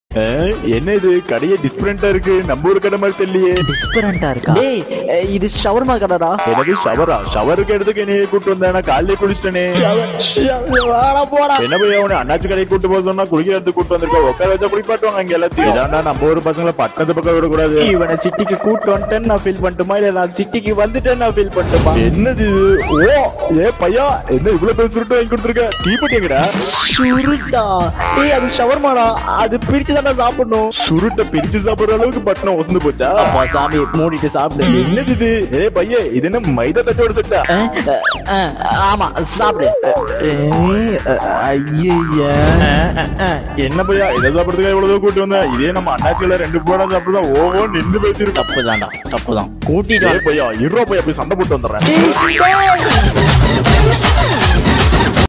அஹ், என்ன இது கடையே டிஃப்ரெண்டா இருக்கு நம்ம ஊர் கடை மாதிரி தெரியலையே டிஸ்பரண்டா இருக்கா டேய் அஹ், இது ஷவர்மா கடைடா எனக்கு ஷவரா ஷவருக்கு எடுத்துக்கு என்னைய கூட்டு வந்தேன் காலையில குளிச்சிட்டனே வாடா போடா என்ன போய் அவனை அண்ணாச்சி கடையை கூட்டு போக சொன்னா குளிக்கிறதுக்கு கூட்டு வந்திருக்க உட்கார வச்சா குளிப்பாட்டுவாங்க அங்க எல்லாத்தையும் இதாண்டா நம்ம ஊர் பசங்களை பட்டணத்து பக்கம் விடக்கூடாது இவனை சிட்டிக்கு கூட்டு வந்துட்டேன்னு நான் ஃபீல் பண்ணட்டுமா இல்ல நான் சிட்டிக்கு வந்துட்டேன்னு நான் ஃபீல் பண்ணட்டுமா என்னது இது ஓ ஏ பையா என்ன இவ்வளவு பேர் சுருட்டு வாங்கி கொடுத்துருக்க தீப்பெட்டி எங்கடா சுருட்டா டேய் அது ஷவர்மாடா அது பிரிச்சு தானே சாப்பிடணும் சுருட்டை பிரிச்சு சாப்பிடுற அளவுக்கு பட்டணம் ஒசந்து போச்சா அப்பா சாமி மூடிட்டு சாப்பிடு என்னது இது ஏ பையே இது என்ன மைதா தட்டோட செட்டா அஹ், அஹ், அஹ், ஆமா சாப்பிடு ஐயா என்ன பையா இதை சாப்பிடுறதுக்கு எவ்வளவு தூரம் கூட்டு வந்தேன் இதே நம்ம அண்ணாச்சியில ரெண்டு போடா சாப்பிடுறதா ஓவோ நின்று பேசிருக்கோம் தப்பு தான்டா தப்பு தான் கூட்டிட்டு ஏ பையா இருபா பையா போய் சண்டை போட்டு வந்துடுறேன் வா.